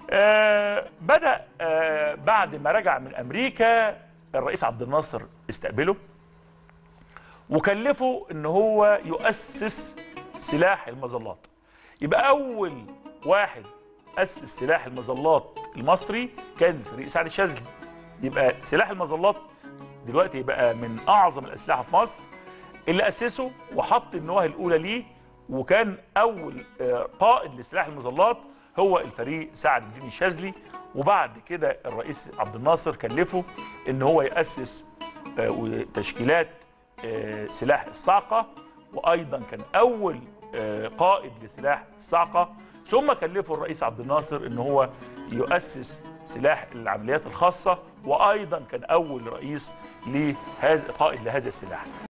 آه بدا آه بعد ما رجع من امريكا الرئيس عبد الناصر استقبله وكلفه ان هو يؤسس سلاح المظلات يبقى اول واحد اسس سلاح المظلات المصري كان الفريق سعد الشاذلي يبقى سلاح المظلات دلوقتي يبقى من اعظم الاسلحه في مصر اللي اسسه وحط النواه الاولى ليه وكان اول آه، قائد لسلاح المظلات هو الفريق سعد الدين الشاذلي وبعد كده الرئيس عبد الناصر كلفه ان هو ياسس آه، تشكيلات آه، سلاح الصاعقه وايضا كان اول آه، قائد لسلاح الصاعقه ثم كلفه الرئيس عبد الناصر ان هو يؤسس سلاح العمليات الخاصه وايضا كان اول رئيس لهذا قائد لهذا السلاح